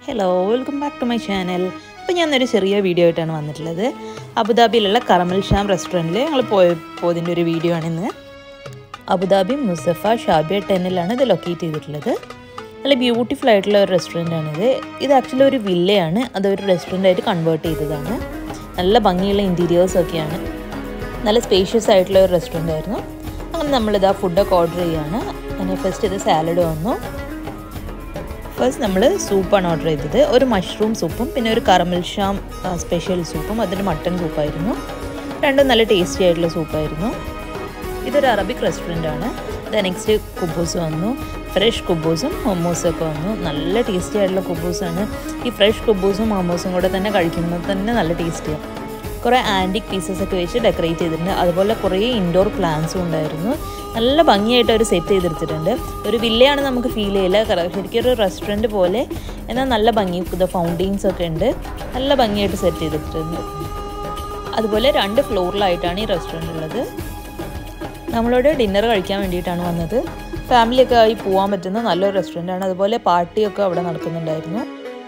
hello welcome back to my channel അപ്പോൾ ഞാനൊരു ചെറിയ വീഡിയോ ആയിട്ടാണ് വന്നിട്ടുള്ളത് അബുദാബിയിലുള്ള കറമൽ ഷാം റെസ്റ്റോറൻറ്റിൽ ഞങ്ങൾ പോയപ്പോതിൻ്റെ ഒരു വീഡിയോ ആണിന്ന് അബുദാബി മുസഫ ഷാബിയ ടെന്നിലാണ് ഇത് ലൊക്കേറ്റ് ചെയ്തിട്ടുള്ളത് നല്ല ബ്യൂട്ടിഫുൾ ആയിട്ടുള്ള ഒരു റെസ്റ്റോറൻ്റ് ആണിത് ഇത് ആക്ച്വലി ഒരു വില്ലയാണ് അതൊരു റെസ്റ്റോറൻ്റ് ആയിട്ട് കൺവേർട്ട് ചെയ്തതാണ് നല്ല ഭംഗിയുള്ള ഇൻറ്റീരിയേഴ്സ് ഒക്കെയാണ് നല്ല സ്പേഷ്യസ് ആയിട്ടുള്ള ഒരു റെസ്റ്റോറൻ്റ് ആയിരുന്നു അങ്ങനെ നമ്മളിതാ ഫുഡൊക്കെ ഓർഡർ ചെയ്യുകയാണ് അങ്ങനെ ഫസ്റ്റ് ഇത് സാലഡ് വന്നു ഫസ്റ്റ് നമ്മൾ സൂപ്പാണ് ഓർഡർ ചെയ്തത് ഒരു മഷ്റൂം സൂപ്പും പിന്നെ ഒരു കറമൽ ഷാം സ്പെഷ്യൽ സൂപ്പും അതിന് മട്ടൺ സൂപ്പായിരുന്നു രണ്ടും നല്ല ടേസ്റ്റി ആയിട്ടുള്ള സൂപ്പായിരുന്നു ഇതൊരു അറബിക് റെസ്റ്റോറൻ്റ് ആണ് ഇത് നെക്സ്റ്റ് കുബൂസ് വന്നു ഫ്രഷ് കുബൂസും മൊമോസും ഒക്കെ വന്നു നല്ല ടേസ്റ്റി ആയിട്ടുള്ള കുബൂസാണ് ഈ ഫ്രഷ് കുബൂസും മൊമോസും കൂടെ തന്നെ കഴിക്കുമ്പോൾ തന്നെ നല്ല ടേസ്റ്റിയാണ് കുറേ ആൻറ്റിക് പീസസ് ഒക്കെ വെച്ച് ഡെക്കറേറ്റ് ചെയ്തിട്ടുണ്ട് അതുപോലെ കുറേ ഇൻഡോർ പ്ലാന്റ്സും ഉണ്ടായിരുന്നു നല്ല ഭംഗിയായിട്ട് അവർ സെറ്റ് ചെയ്തെടുത്തിട്ടുണ്ട് ഒരു വില്ലയാണ് നമുക്ക് ഫീൽ ചെയ്യില്ല ശരിക്കും ഒരു റെസ്റ്റോറൻറ്റ് പോലെ എന്നാൽ നല്ല ഭംഗി ഇത് ഫൗണ്ടെയിൻസ് ഒക്കെ ഉണ്ട് നല്ല ഭംഗിയായിട്ട് സെറ്റ് ചെയ്തിട്ടുണ്ട് അതുപോലെ രണ്ട് ഫ്ലോറിലായിട്ടാണ് ഈ റെസ്റ്റോറൻറ്റ് ഉള്ളത് നമ്മളോട് ഡിന്നർ കഴിക്കാൻ വേണ്ടിയിട്ടാണ് വന്നത് ഫാമിലിയൊക്കെ ആയി പോകാൻ പറ്റുന്ന നല്ലൊരു റെസ്റ്റോറൻ്റ് ആണ് അതുപോലെ പാർട്ടിയൊക്കെ അവിടെ നടക്കുന്നുണ്ടായിരുന്നു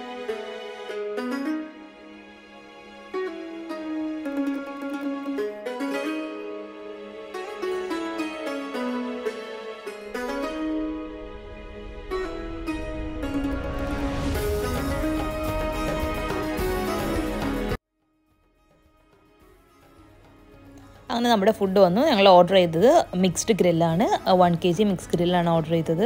അങ്ങനെ നമ്മുടെ ഫുഡ് വന്നു ഞങ്ങൾ ഓർഡർ ചെയ്തത് മിക്സ്ഡ് ഗ്രില്ലാണ് വൺ കെ ജി മിക്സ് ഗ്രില്ലാണ് ഓർഡർ ചെയ്തത്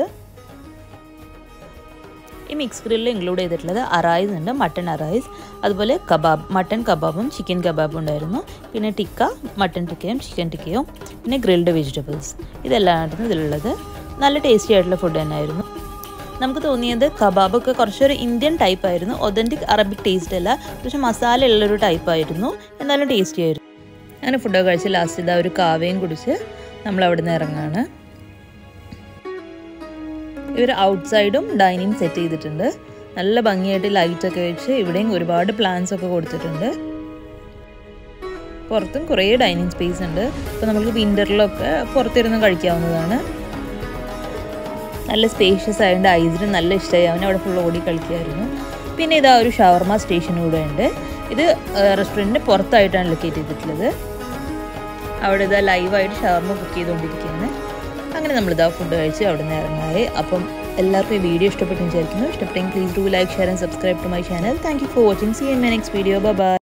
ഈ മിക്സ് ഗ്രില്ലിൽ ഇൻക്ലൂഡ് ചെയ്തിട്ടുള്ളത് അറൈസ് ഉണ്ട് മട്ടൺ അറൈസ് അതുപോലെ കബാബ് മട്ടൺ കബാബും ചിക്കൻ കബാബും ഉണ്ടായിരുന്നു പിന്നെ ടിക്ക മട്ടൺ ടിക്കയും ചിക്കൻ ടിക്കയും പിന്നെ ഗ്രിൽഡ് വെജിറ്റബിൾസ് ഇതെല്ലാമായിരുന്നു ഇതിലുള്ളത് നല്ല ടേസ്റ്റി ആയിട്ടുള്ള ഫുഡ് തന്നെയായിരുന്നു നമുക്ക് തോന്നിയത് കബാബൊക്കെ കുറച്ചൊരു ഇന്ത്യൻ ടൈപ്പ് ആയിരുന്നു ഒതൻറ്റിക് അറബിക് ടേസ്റ്റ് അല്ല പക്ഷെ മസാല ഉള്ളൊരു ടൈപ്പ് ആയിരുന്നു എന്നാലും ടേസ്റ്റി ആയിരുന്നു അങ്ങനെ ഫുഡൊക്കെ കഴിച്ച് ലാസ്റ്റ് ഇതാ ഒരു കാവയും കുടിച്ച് നമ്മൾ അവിടെ നിന്ന് ഇറങ്ങാണ് ഇവർ ഔട്ട് സൈഡും ഡൈനിങ് സെറ്റ് ചെയ്തിട്ടുണ്ട് നല്ല ഭംഗിയായിട്ട് ലൈറ്റ് ഒക്കെ വെച്ച് ഇവിടെയും ഒരുപാട് പ്ലാൻസ് ഒക്കെ കൊടുത്തിട്ടുണ്ട് പുറത്തും കുറേ ഡൈനിങ് സ്പേസ് ഉണ്ട് അപ്പോൾ നമുക്ക് വിൻ്ററിലൊക്കെ പുറത്തിരുന്ന് കഴിക്കാവുന്നതാണ് നല്ല സ്പേഷ്യസ് ആയതുകൊണ്ട് ഐസിന് നല്ല ഇഷ്ടമായി അവൻ അവിടെ ഫുൾ ഓടി കളിക്കുമായിരുന്നു പിന്നെ ഇതാ ഒരു ഷവർമ സ്റ്റേഷൻ കൂടെ ഉണ്ട് ഇത് റെസ്റ്റോറൻറ്റിന് പുറത്തായിട്ടാണ് ലൊക്കേറ്റ് ചെയ്തിട്ടുള്ളത് അവിടെ ഇതാ ലൈവായിട്ട് ഷവർമ കുക്ക് ചെയ്തുകൊണ്ടിരിക്കുകയാണ് അങ്ങനെ നമ്മളിതാ ഫുഡ് കഴിച്ച് അവിടെ നിന്ന് ഇറങ്ങായി അപ്പം എല്ലാവർക്കും ഈ വീഡിയോ ഇഷ്ടപ്പെട്ടു വിചാരിക്കുന്നു ഇഷ്ടപ്പെട്ടെങ്കിൽ please do like share and subscribe to my channel thank you for watching see in my next video by